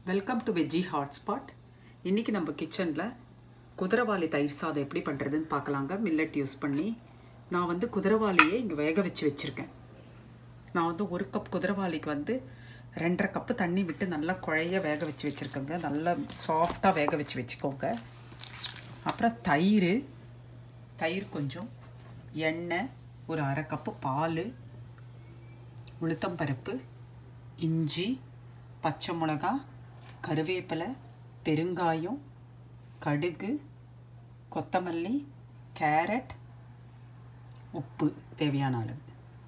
welcome to veggie hotspot இன்றைக்கி நம்ம கிச்சனில் குதிரவாளி தயிர் சாதம் எப்படி பண்ணுறதுன்னு பார்க்கலாங்க மில்லட் யூஸ் பண்ணி நான் வந்து குதிரவாளியை இங்கே வேக வச்சு வச்சுருக்கேன் நான் வந்து ஒரு கப் குதிரவாளிக்கு வந்து ரெண்டரை கப்பு தண்ணி விட்டு நல்லா குழைய வேக வச்சு வச்சுருக்கேங்க நல்லா சாஃப்டாக வேக வச்சு வச்சுக்கோங்க அப்புறம் தயிர் தயிர் கொஞ்சம் எண்ணெய் ஒரு அரை கப்பு பால் உளுத்தம்பருப்பு இஞ்சி பச்சை மிளகா கருவேப்பிலை பெருங்காயம் கடுகு கொத்தமல்லி கேரட் உப்பு தேவையான அளவு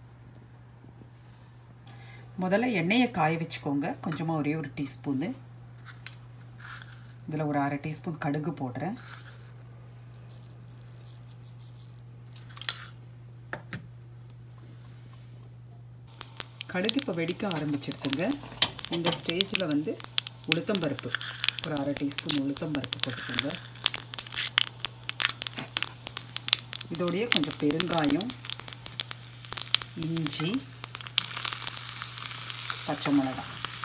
முதல்ல எண்ணெயை காய வச்சுக்கோங்க கொஞ்சமாக ஒரே ஒரு டீஸ்பூனு இதில் ஒரு அரை டீஸ்பூன் கடுகு போடுறேன் கடுகு இப்போ வெடிக்க ஆரம்பிச்சிருக்குங்க இந்த ஸ்டேஜில் வந்து உளுத்தம்பருப்பு ஒரு அரை டீஸ்பூன் உளுத்தம்பருப்பு போட்டுக்கோங்க இதோடைய கொஞ்சம் பெருங்காயம் இஞ்சி பச்சை மிளகா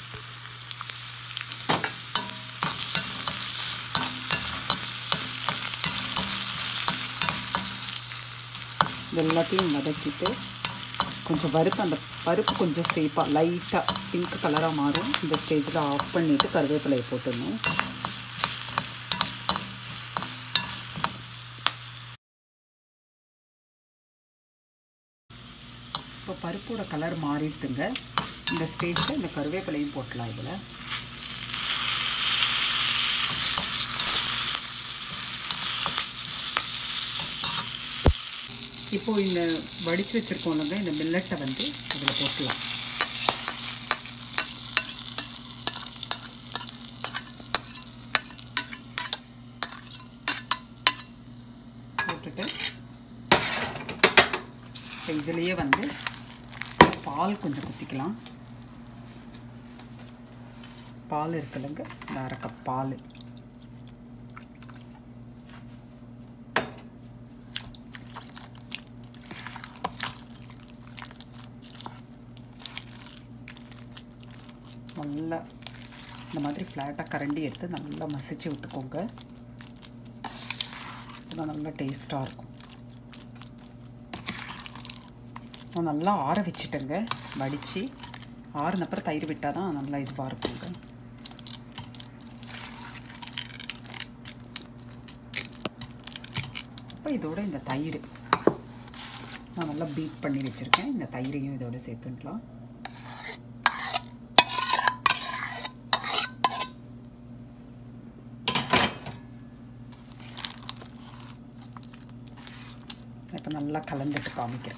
இது எல்லாத்தையும் வதக்கிட்டு கொஞ்சம் வறுத்து அந்த பருப்பு கொஞ்சம் சேஃபாக லைட்டாக பிங்க் கலராக மாறும் இந்த ஸ்டேஜில் ஆஃப் பண்ணிவிட்டு கருவேப்பிலையை போட்டுடணும் இப்போ பருப்போட கலர் மாறிடுதுங்க இந்த ஸ்டேஜில் இந்த கருவேப்பிலையும் போட்டலாம் இதில் இப்போது இந்த வடித்து வச்சுருக்கோம்லங்க இந்த மில்லட்டை வந்து இதில் போட்டலாம் போட்டுட்டு இப்போ இதுலேயே வந்து பால் கொஞ்சம் ஊற்றிக்கலாம் பால் இருக்குல்லங்க இந்த அரை கப் பால் நல்லா இந்த மாதிரி ஃப்ளாட்டாக கரண்டி எடுத்து நல்லா மசிச்சு விட்டுக்கோங்க இது நல்லா டேஸ்ட்டாக இருக்கும் நான் நல்லா ஆற வச்சுட்டேங்க வடித்து ஆறுனப்புறம் தயிர் விட்டால் தான் நல்லா இதுவாக இருக்குங்க இப்போ இதோட இந்த தயிர் நான் நல்லா பீட் பண்ணி வச்சுருக்கேன் இந்த தயிரையும் இதோட சேர்த்துக்கலாம் இப்போ நல்லா கலந்துட்டு காமிக்கிறேன்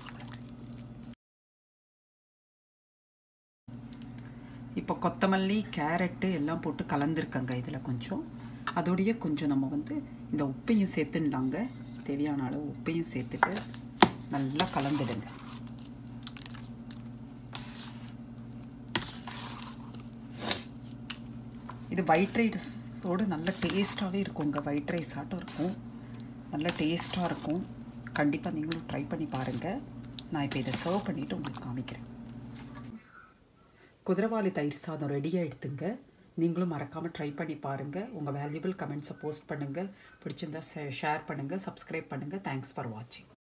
இப்போ கொத்தமல்லி கேரட்டு எல்லாம் போட்டு கலந்துருக்கங்க இதில் கொஞ்சம் அதோடைய கொஞ்சம் நம்ம வந்து இந்த உப்பையும் சேர்த்துடலாங்க தேவையான அளவு உப்பையும் சேர்த்துட்டு நல்லா கலந்துடுங்க இது ஒயிட் ரைஸோடு நல்ல டேஸ்ட்டாகவே இருக்குங்க ஒயிட் ரைஸ் ஆட்டம் இருக்கும் நல்ல டேஸ்ட்டாக இருக்கும் கண்டிப்பாக நீங்களும் ட்ரை பண்ணி பாருங்கள் நான் இப்போ இதை சர்வ் பண்ணிவிட்டு உங்களுக்கு காமிக்கிறேன் குதிரவாளி தயிர் சாதம் ரெடியாக எடுத்துங்க நீங்களும் மறக்காமல் ட்ரை பண்ணி பாருங்கள் உங்கள் வேல்யூபிள் கமெண்ட்ஸை போஸ்ட் பண்ணுங்கள் பிடிச்சிருந்தா ஷேர் பண்ணுங்கள் சப்ஸ்கிரைப் பண்ணுங்கள் தேங்க்ஸ் ஃபார் வாட்சிங்